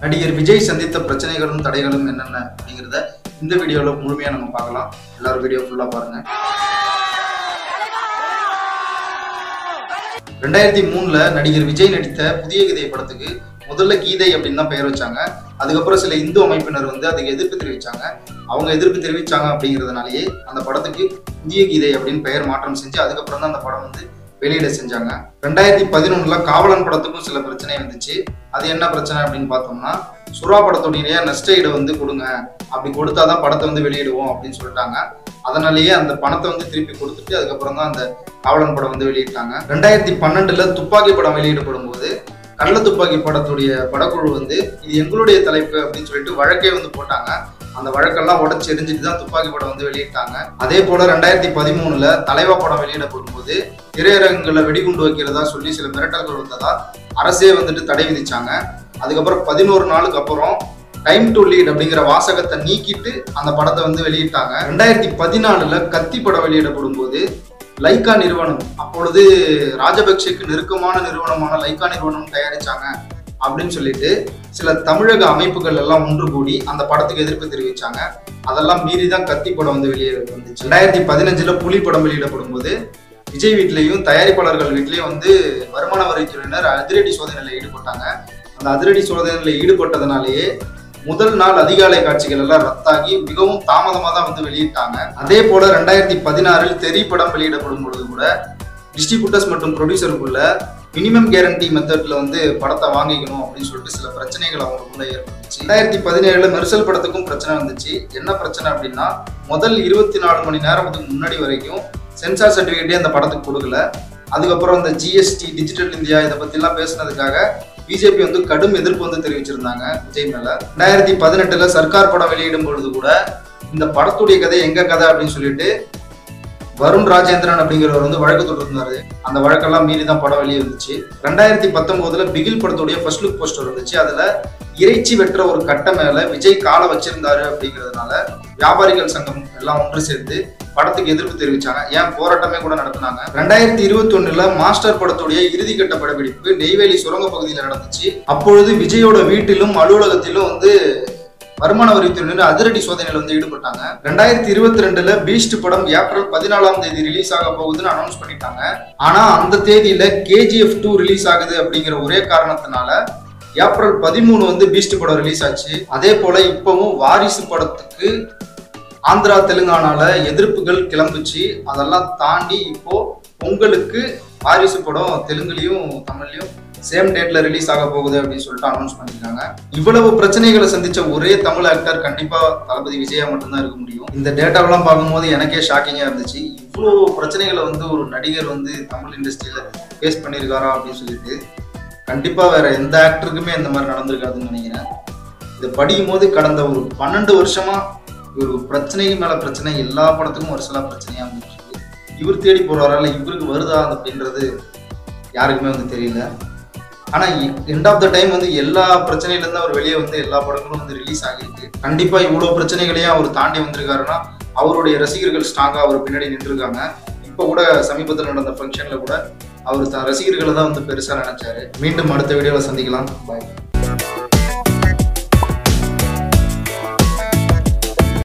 நடிகர் விஜய் சந்தித்த பிரச்சனைகளும் தடைகளும் என்னென்ன அப்படிங்கிறத இந்த வீடியோவில் முழுமையாக நம்ம பார்க்கலாம் எல்லாரும் வீடியோ ஃபுல்லாக பாருங்க ரெண்டாயிரத்தி மூணுல நடிகர் விஜய் நடித்த புதிய கீதை படத்துக்கு முதல்ல கீதை அப்படின்னு தான் பெயர் வச்சாங்க அதுக்கப்புறம் சில இந்து அமைப்பினர் வந்து அதுக்கு எதிர்ப்பு தெரிவிச்சாங்க அவங்க எதிர்ப்பு தெரிவிச்சாங்க அப்படிங்கிறதுனாலயே அந்த படத்துக்கு புதிய கீதை அப்படின்னு பெயர் மாற்றம் செஞ்சு அதுக்கப்புறம் தான் அந்த படம் வந்து வெளியிட செஞ்சாங்க ரெண்டாயிரத்தி பதினொன்னுல காவலன் படத்துக்கும் சில பிரச்சனை வந்துச்சு அது என்ன பிரச்சனை அப்படின்னு பார்த்தோம்னா சுறா படத்துடைய நஷ்ட ஈடை வந்து கொடுங்க அப்படி கொடுத்தாதான் படத்தை வந்து வெளியிடுவோம் அப்படின்னு சொல்லிட்டாங்க அதனாலேயே அந்த பணத்தை வந்து திருப்பி கொடுத்துட்டு அதுக்கப்புறம் தான் அந்த காவலன் படம் வந்து வெளியிட்டாங்க ரெண்டாயிரத்தி பன்னெண்டுல துப்பாக்கி படம் வெளியிடப்படும் போது கள்ள துப்பாக்கி படத்துடைய படக்குழு வந்து இது எங்களுடைய தலைப்பு அப்படின்னு சொல்லிட்டு வழக்கே வந்து போட்டாங்க அந்த வழக்கெல்லாம் உடச்சு எரிஞ்சிட்டு தான் துப்பாக்கி படம் வந்து வெளியிட்டாங்க அதே போல ரெண்டாயிரத்தி பதிமூணுல தலைவா படம் வெளியிடப்படும் போது திரையரங்குகளை வெடிகுண்டு வைக்கிறதா சொல்லி சில மிரட்டல்கள் வந்ததா அரசே வந்துட்டு தடை விதிச்சாங்க அதுக்கப்புறம் பதினோரு நாளுக்கு அப்புறம் டைம் டு லீட் அப்படிங்கிற வாசகத்தை நீக்கிட்டு அந்த படத்தை வந்து வெளியிட்டாங்க ரெண்டாயிரத்தி பதினாலுல கத்தி படம் வெளியிடப்படும் போது லைக்கா நிறுவனம் அப்பொழுது ராஜபக்சேக்கு நெருக்கமான நிறுவனமான லைக்கா நிறுவனம் தயாரிச்சாங்க அப்படின்னு சொல்லிட்டு சில தமிழக அமைப்புகள் எல்லாம் ஒன்று கூடி அந்த படத்துக்கு எதிர்ப்பு தெரிவிச்சாங்க அதெல்லாம் மீறி தான் கத்தி படம் வந்து வெளியே வந்துச்சு ரெண்டாயிரத்தி பதினஞ்சுல புலி படம் வெளியிடப்படும் போது விஜய் வீட்லேயும் தயாரிப்பாளர்கள் வீட்லேயும் வந்து வருமான வரித்துறையினர் அதிரடி சோதனையில் ஈடுபட்டாங்க அந்த அதிரடி சோதனையில் ஈடுபட்டதுனாலேயே முதல் நாள் அதிகாலை காட்சிகள் எல்லாம் ரத்தாகி மிகவும் தாமதமாக தான் வந்து வெளியிட்டாங்க அதே போல ரெண்டாயிரத்தி பதினாறில் தெரி படம் வெளியிடப்படும் பொழுது கூட டிஸ்ட்ரிபியூட்டர்ஸ் மற்றும் ப்ரொடியூசருக்குள்ள மினிமம் கேரண்டி மெத்தட்ல வந்து படத்தை வாங்கிக்கணும் அப்படின்னு சொல்லிட்டு சில பிரச்சனைகள் அவங்களுக்குள்ள ஏற்பட்டுச்சு ரெண்டாயிரத்தி பதினேழுல மெர்சல் படத்துக்கும் பிரச்சனை வந்துச்சு என்ன பிரச்சனை அப்படின்னா முதல் இருபத்தி நாலு மணி நேரத்துக்கு முன்னாடி வரைக்கும் சென்சார் சர்டிஃபிகேட்டே அந்த படத்துக்கு கொடுக்கல அதுக்கப்புறம் இந்த ஜிஎஸ்டி டிஜிட்டல் இந்தியா இதை பத்திலாம் பேசுனதுக்காக பிஜேபி வந்து கடும் எதிர்ப்பு வந்து தெரிவிச்சிருந்தாங்க விஜய் மேல ரெண்டாயிரத்தி பதினெட்டுல சர்க்கார் படம் வெளியிடும் பொழுது கூட இந்த படத்துடைய கதை எங்க கதை அப்படின்னு சொல்லிட்டு வருண் ராஜேந்திரன் அப்படிங்கிறவர் வந்து வழக்கு தொட்டிருந்தாரு அந்த வழக்கெல்லாம் மீறி தான் படம் வெளியே வந்துச்சு ரெண்டாயிரத்தி பத்தொன்பதுல பிகில் படத்துடைய ஃபர்ஸ்ட் லுக் போஸ்டர் வந்துச்சு அதுல இறைச்சி வெட்டுற ஒரு கட்ட மேல விஜய் காலை வச்சிருந்தாரு அப்படிங்கிறதுனால வியாபாரிகள் சங்கம் எல்லாம் ஒன்று சேர்ந்து படத்துக்கு எதிர்ப்பு தெரிவிச்சாங்க ஏன் போராட்டமே கூட நடத்தினாங்க ரெண்டாயிரத்தி இருபத்தி ஒண்ணுல மாஸ்டர் படத்துடைய இறுதிக்கட்ட படப்பிடிப்பு நெய்வேலி சுரங்க பகுதியில் நடந்துச்சு அப்பொழுது விஜயோட வீட்டிலும் அலுவலகத்திலும் வந்து வருமான வரித்துறையினர் அதிரடி சோதனையில் வந்து ஈடுபட்டாங்க ரெண்டாயிரத்தி இருபத்தி ரெண்டுல பீஸ்ட் படம் ஏப்ரல் பதினாலாம் தேதி ரிலீஸ் ஆக போகுதுன்னு அனௌன்ஸ் பண்ணிட்டாங்க ஆனா அந்த தேதியில கேஜிஎஃப் டூ ரிலீஸ் ஆகுது அப்படிங்கிற ஒரே காரணத்தினால ஏப்ரல் பதிமூணு வந்து பீஸ்ட் படம் ரிலீஸ் ஆச்சு அதே போல இப்பவும் வாரிசு படத்துக்கு ஆந்திரா தெலுங்கானால எதிர்ப்புகள் கிளம்புச்சு அதெல்லாம் தாண்டி இப்போ பொங்கலுக்கு வாரிசு படம் தெலுங்குலயும் தமிழ்லயும் சேம் டேட்ல ரிலீஸ் ஆக போகுது அப்படின்னு சொல்லிட்டு அனௌன்ஸ் பண்ணிருக்காங்க இவ்வளவு பிரச்சனைகளை சந்திச்ச ஒரே தமிழ் ஆக்டர் கண்டிப்பா தளபதி விஜயா மட்டும்தான் இருக்க முடியும் இந்த டேட்டாவெல்லாம் பார்க்கும்போது எனக்கே ஷாக்கிங்கா இருந்துச்சு இவ்வளோ பிரச்சனைகளை வந்து ஒரு நடிகர் வந்து தமிழ் இண்டஸ்ட்ரியில ஃபேஸ் பண்ணியிருக்காரா அப்படின்னு சொல்லிட்டு கண்டிப்பா வேற எந்த ஆக்டருக்குமே இந்த மாதிரி நடந்திருக்காதுன்னு நினைக்கிறேன் இதை படிக்கும் போது கடந்த ஒரு பன்னெண்டு வருஷமா ஒரு பிரச்சனைக்கு மேல பிரச்சனை எல்லா படத்துக்கும் ஒரு சில பிரச்சனையா வந்துட்டு இருக்கு இவர் தேடி போறாரா இல்லை இவருக்கு வருதா அப்படின்றது யாருக்குமே வந்து தெரியல ஆனா எண்ட் ஆஃப் த டைம் வந்து எல்லா பிரச்சனையில இருந்து அவர் வெளியே வந்து எல்லா படங்களும் வந்து ரிலீஸ் ஆகிருக்கு கண்டிப்பா இவ்வளவு பிரச்சனைகளையும் அவர் தாண்டி வந்திருக்காருன்னா அவருடைய ரசிகர்கள் ஸ்ட்ராங்கா அவர் பின்னாடி நின்றுருக்காங்க இப்போ கூட சமீபத்தில் நடந்த ஃபங்க்ஷன்ல கூட அவர் தான் ரசிகர்களை தான் வந்து பெருசா நினைச்சாரு மீண்டும் அடுத்த வீடியோவில் சந்திக்கலாம் பாய்